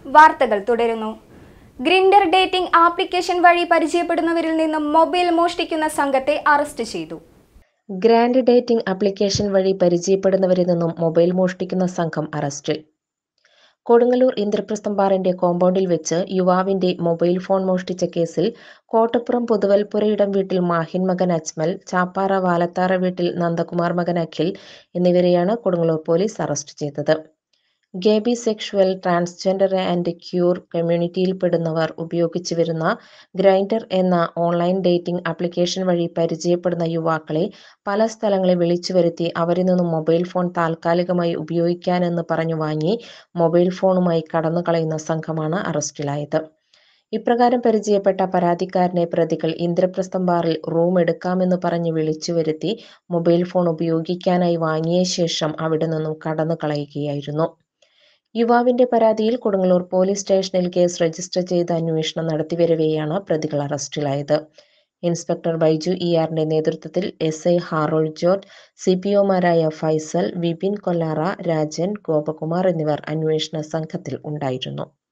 വാർത്തകൾ തുടരുന്നു Grindr dating application വഴി പരിചയപ്പെടുന്നവരിൽ നിന്നും മൊബൈൽ മോഷ്ടിക്കുന്ന സംഘത്തെ അറസ്റ്റ് ചെയ്തു ഗ്രാൻഡ് ഡേറ്റിംഗ് ആപ്ലിക്കേഷൻ വഴി പരിചയപ്പെടുന്നവരിൽ നിന്നും മൊബൈൽ മോഷ്ടിക്കുന്ന സംഘം അറസ്റ്റിൽ കൊടുങ്ങല്ലൂർ ഇന്ദ്രപ്രസ്ഥം ബാറിന്റെ കോമ്പൗണ്ടിൽ വെച്ച് യുവാവിന്റെ മൊബൈൽ ഫോൺ മോഷ്ടിച്ച കേസിൽ കോട്ടപ്പുറം പുതുവൽപുരയിടം വീട്ടിൽ മാഹിൻ മകൻ അജ്മൽ ചാപ്പാറ വാലത്താറ വീട്ടിൽ നന്ദകുമാർ മകൻ അഖിൽ എന്നിവരെയാണ് കൊടുങ്ങല്ലൂർ പോലീസ് അറസ്റ്റ് ചെയ്തത് gay bi sexual transgender and queer കമ്മ്യൂണിറ്റിയിൽപ്പെടുന്നവർ ഉപയോഗിച്ചു വരുന്ന ഗ്രൈൻഡർ എന്ന ഓൺലൈൻ ഡേറ്റിംഗ് ആപ്ലിക്കേഷൻ വഴി പരിചയപ്പെടുന്ന യുവാക്കളെ പല സ്ഥലങ്ങളിൽ വിളിച്ചു വരുത്തി അവരിൽ നിന്നും മൊബൈൽ ഫോൺ താൽക്കാലികമായി ഉപയോഗിക്കാനെന്ന് പറഞ്ഞു വാങ്ങി മൊബൈൽ ഫോണുമായി കടന്നു കളയുന്ന സംഘമാണ് അറസ്റ്റിലായത് ഇപ്രകാരം പരിചയപ്പെട്ട പരാതിക്കാരനെ പ്രതികൾ ഇന്ദ്രപ്രസ്ഥം ബാറിൽ റൂം എടുക്കാമെന്ന് പറഞ്ഞ് വിളിച്ചു വരുത്തി മൊബൈൽ ഫോൺ ഉപയോഗിക്കാനായി വാങ്ങിയ ശേഷം അവിടെ നിന്നും കടന്നു കളയുകയായിരുന്നു യുവാവിന്റെ പരാതിയിൽ കൊടുങ്ങല്ലൂർ പോലീസ് സ്റ്റേഷനിൽ കേസ് രജിസ്റ്റർ ചെയ്ത് അന്വേഷണം നടത്തിവരവെയാണ് പ്രതികൾ അറസ്റ്റിലായത് ഇൻസ്പെക്ടർ ബൈജു ഇ ആറിന്റെ നേതൃത്വത്തിൽ S I Harold George C P ഒമാരായ ഫൈസൽ വിപിൻ കൊല്ലാറ രാജൻ ഗോപകുമാർ എന്നിവർ അന്വേഷണ സംഘത്തിൽ ഉണ്ടായിരുന്നു